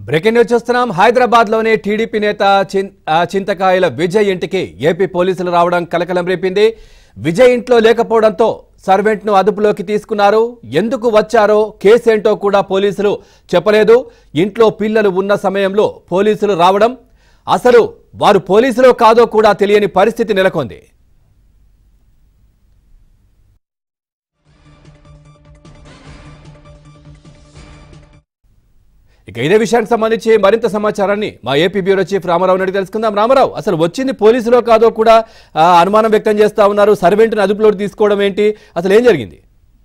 Breaking news చూస్తున్నాం హైదరాబాద్ లోని TDP నేత చిన్- ఆ, చింతకాయల విజయ్ ఇంటికి ఏపీ పోలీసులు రావడం కలకలం రేపింది విజయ్ ఇంట్లో లేకపోవడంతో సర్వెంట్ ను అదుపులోకి తీసుకున్నారు ఎందుకు వచ్చారో కేసేంటో కూడా పోలీసులు చెప్పలేదు ఇంట్లో పిల్లలు ఉన్న సమయంలో పోలీసులు రావడం అసలు వారు పోలీసులో కాదో కూడా తెలియని పరిస్థితి నెలకొంది ఇక ఇదే విషయానికి సంబంధించి మరింత సమాచారాన్ని మా ఏపీ బ్యూరో చీఫ్ రామారావు అడిగి తెలుసుకుందాం రామారావు అసలు వచ్చింది పోలీసులో కాదో కూడా ఆ, అనుమానం వ్యక్తం చేస్తా ఉన్నారు సర్వెంట్ని అదుపులోకి తీసుకోవడం ఏంటి అసలు ఏం జరిగింది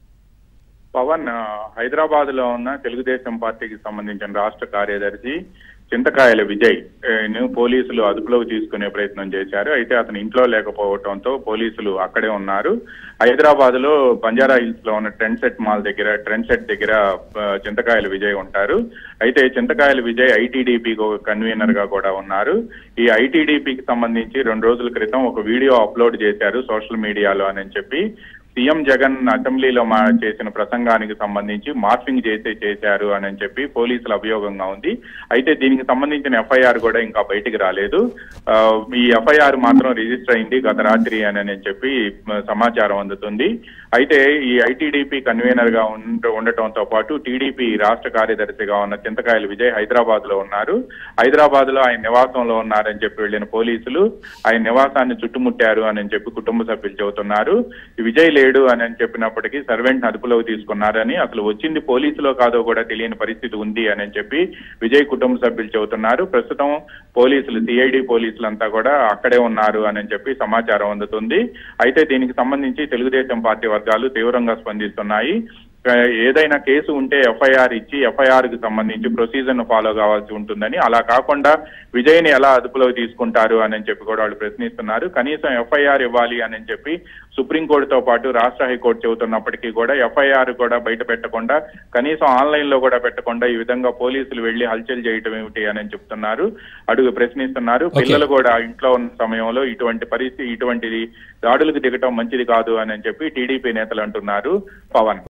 పవన్ హైదరాబాద్ లో ఉన్న తెలుగుదేశం పార్టీకి సంబంధించిన రాష్ట్ర కార్యదర్శి చింతకాయల విజయ్ ఏ, ను పోలీసులు అదుపులోకి తీసుకునే ప్రయత్నం చేశారు అయితే అతను ఇంట్లో లేకపోవడంతో పోలీసులు అక్కడే ఉన్నారు హైదరాబాద్ లో బంజారా హిల్స్ లో ఉన్న ట్రెండ్ సెట్ మాల్ దగ్గర ట్రెండ్ సెట్ దగ్గర ఆ, చింతకాయల విజయ్ ఉంటారు అయితే చింతకాయల విజయ్ ఐటీడీపీ కన్వీనర్ గా కూడా ఉన్నారు ఈ ఐటీడీపీకి సంబంధించి రెండు రోజుల క్రితం ఒక వీడియో అప్లోడ్ చేశారు సోషల్ మీడియాలో అని చెప్పి సీఎం జగన్ అసెంబ్లీలో మా చేసిన ప్రసంగానికి సంబంధించి మార్ఫింగ్ చేసే చేశారు అని చెప్పి పోలీసుల అభియోగంగా ఉంది అయితే దీనికి సంబంధించిన ఎఫ్ఐఆర్ కూడా ఇంకా బయటికి రాలేదు ఆ, ఈ ఎఫ్ఐఆర్ మాత్రం రిజిస్టర్ అయింది గత రాత్రి అని అని చెప్పి మ, సమాచారం అందుతుంది అయితే ఈ ఐటీడీపీ కన్వీనర్ గా ఉండ ఉండటంతో పాటు టీడీపీ రాష్ట్ర కార్యదర్శిగా ఉన్న చింతకాయల విజయ్ హైదరాబాద్ లో ఉన్నారు హైదరాబాద్ లో ఆయన నివాసంలో ఉన్నారని చెప్పి వెళ్లిన పోలీసులు ఆయన నివాసాన్ని చుట్టుముట్టారు అని చెప్పి కుటుంబ సభ్యులు చెబుతున్నారు ఈ విజయ్ లేడు అని అని చెప్పినప్పటికీ సర్వెంట్ అదుపులోకి తీసుకున్నారని అసలు వచ్చింది పోలీసులో కాదో కూడా తెలియని పరిస్థితి ఉంది అని చెప్పి విజయ్ కుటుంబ సభ్యులు చెబుతున్నారు ప్రస్తుతం పోలీసులు సిఐడి పోలీసులు అంతా కూడా అక్కడే ఉన్నారు అని చెప్పి సమాచారం అందుతుంది అయితే దీనికి సంబంధించి తెలుగుదేశం పార్టీ వర్గాలు తీవ్రంగా స్పందిస్తున్నాయి ఆ, ఏదైనా కేసు ఉంటే ఎఫ్ఐఆర్ ఇచ్చి ఎఫ్ఐఆర్ కి సంబంధించి ప్రొసీజర్ ను ఫాలో కావాల్సి ఉంటుందని అలా కాకుండా విజయ్ని ఎలా అదుపులోకి తీసుకుంటారు అని చెప్పి కూడా వాళ్ళు ప్రశ్నిస్తున్నారు కనీసం ఎఫ్ఐఆర్ ఇవ్వాలి అని చెప్పి సుప్రీంకోర్టుతో పాటు రాష్ట్ర హైకోర్టు చెబుతున్నప్పటికీ కూడా ఎఫ్ఐఆర్ కూడా బయట పెట్టకుండా కనీసం ఆన్లైన్ లో కూడా పెట్టకుండా ఈ విధంగా పోలీసులు వెళ్లి హల్చల్ చేయటం ఏమిటి అని చెప్తున్నారు అడుగు ప్రశ్నిస్తున్నారు Okay. పిల్లలు కూడా ఇంట్లో ఉన్న సమయంలో ఇటువంటి పరిస్థితి ఇటువంటి దాడులకు దిగటం మంచిది కాదు అని చెప్పి టీడీపీ నేతలు అంటున్నారు పవన్